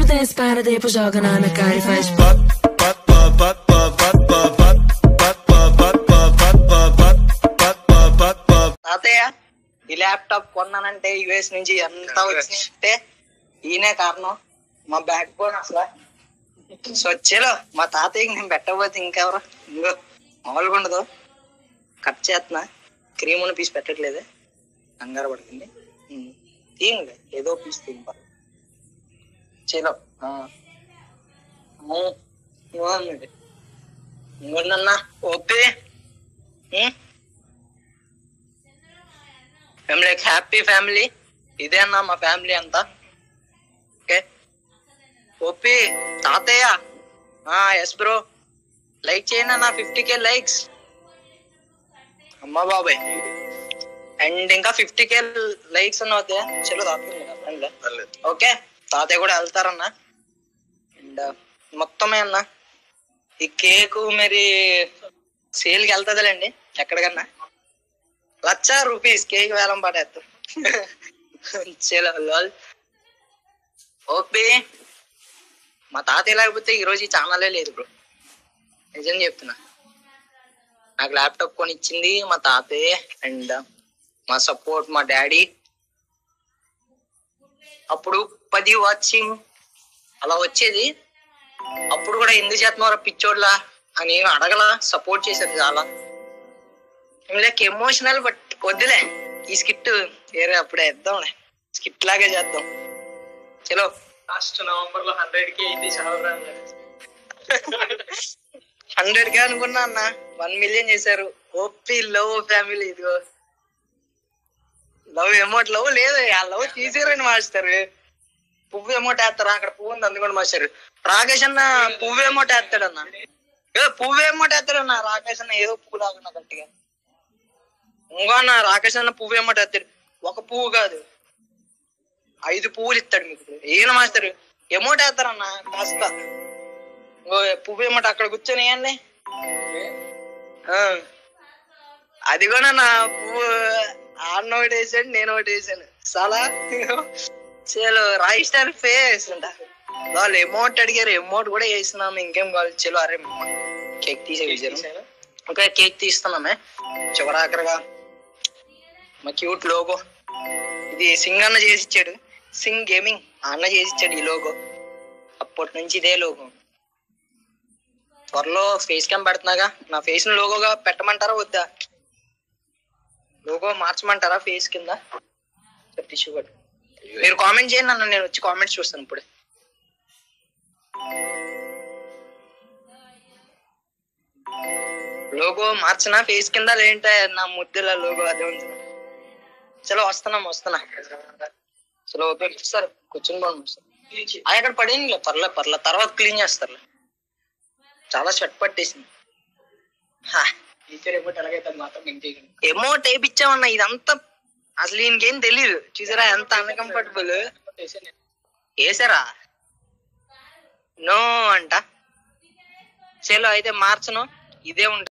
tem espada, depois joga na minha cara e faz తాతయ్య ఈ laptop కొన్నానంటే US నుంచి ఎంత వచ్చినాయంటే ఈయనే కారణం మా బ్యాక్ బోన్ అసలు సో వచ్చేలో మా తాతయ్యకి నేను పెట్టకపోతే ఇంకెవరు ఇంకో మామూలుగా ఉండదు కట్ చేస్తున్నా క్రీమ్ ఉన్న పీస్ పెట్టట్లేదే కంగారు పడుతుంది ఉమ్. తీయండి ఏదో పీస్ తీయండి చలో ఇంకొండన్నా ఓపే మేము లైక్ హ్యాపీ ఫ్యామిలీ ఇదే అన్న మా ఫ్యామిలీ అంతా ఓకే ఓపి తాతయ్య ఎస్ బ్రో లైక్ చేయండి అన్న ఫిఫ్టీ కే లైక్స్ అమ్మ బాబాయ్ అండ్ ఇంకా ఫిఫ్టీ కే లైక్స్ అన్న అవుతాయా చలో తాతయ్య ఓకే తాతయ్య కూడా వెళ్తారన్న అండ్ మొత్తమే అన్న ఈ కేకు మరి సేల్కి వెళ్తుందిలేండి ఎక్కడికన్నా లక్ష రూపీస్ కేక్ వేలం పడేస్తాం చలో లాల్ ఓపే మా తాతయ్య లేకపోతే ఈరోజు ఈ ఛానలే లేదు బ్రో నిజం చెప్తున్నా నాకు ల్యాప్టాప్ కొని ఇచ్చింది మా తాతయ్య అండ్ మా సపోర్ట్ మా డాడీ అప్పుడు పది వాచింగ్ అలా వచ్చేది అప్పుడు కూడా ఎందుకు చేస్తున్నారా పిచ్చోడ్లా అని అడగల సపోర్ట్ చేసేది చాలా లైక్ ఎమోషనల్ బట్ వద్దులే ఈ స్కిట్ వేరే అప్పుడే వేద్దాంలే స్కిట్ లాగే చేద్దాం చలో లాస్ట్ నవంబర్ లో హండ్రెడ్ కి అయింది చాలా హండ్రెడ్ కే అనుకున్నా అన్న వన్ మిలియన్ చేశారు ఓపీ లవ్ ఫ్యామిలీ ఇదిగో లవ్ ఎమోట్ లవ్ లేదు ఆ లవ్ తీసారని మాస్టర్ పువ్వు ఎమోట్ వేస్తారా అక్కడ పువ్వు ఉంది అందుకని మాస్టర్ రాకేష్ అన్న పువ్వు ఎమోట్ వేస్తాడన్న ఏ పువ్వు ఎమోట్ వేస్తాడన్న రాకేష్ అన్న ఏదో పువ్వు లాగన్న గట్టిగా ఇంకో అన్న రాకేష్ అన్న పువ్వు ఎమోట్ వేస్తాడు ఒక పువ్వు కాదు ఐదు పువ్వులు ఇస్తాడు మీకు ఏం మాస్టర్ ఎమోట్ వేస్తారన్న కాస్త ఇంకో పువ్వు ఎమోట్ అక్కడ కూర్చొని ఏండి అది కూడా నా పువ్వు ఆడిన ఒకటి వేసాడు నేను ఒకటి వేసాను చాలా చలో రాయి స్టార్ ఫేస్ అంట వాళ్ళు ఎమౌంట్ అడిగారు అమౌంట్ కూడా వేసినాము ఇంకేం కావాలి చలో అరే కేక్ తీసే విజయం ఓకే కేక్ తీస్తున్నామే చివరాఖరిగా మా క్యూట్ లోగో ఇది సింగ్ అన్న చేసి ఇచ్చాడు సింగ్ గేమింగ్ ఆ అన్న చేసి ఇచ్చాడు ఈ లోగో అప్పటి నుంచి ఇదే లోగో త్వరలో ఫేస్ క్యామ్ పెడుతున్నాగా నా ఫేస్ ని లోగోగా పెట్టమంటారా వద్దా లోగో మార్చమంటారా ఫేస్ కింద టిష్యూ కూడా మీరు కామెంట్ చేయండి అన్న నేను వచ్చి కామెంట్స్ చూస్తాను ఇప్పుడు లోగో మార్చనా ఫేస్ కింద లేంటే నా ముద్దుల లోగో అదే ఉంది చలో వస్తున్నాం వస్తున్నా చలో ఓకే సార్ కూర్చుని పోండి సార్ అది అక్కడ పడింది పర్లే పర్లే తర్వాత క్లీన్ చేస్తారులే చాలా షట్ పట్టేసింది హా, టీచర్ ఎప్పుడు ఎలాగైతే అది మాత్రం మేము చేయగలం ఎమౌంట్ వేయించామన్నా ఇదంతా అసలు ఈయనకేం తెలియదు చూసారా ఎంత అన్కంఫర్టబుల్ వేసారా నో అంట చలో అయితే మార్చను ఇదే ఉంటుంది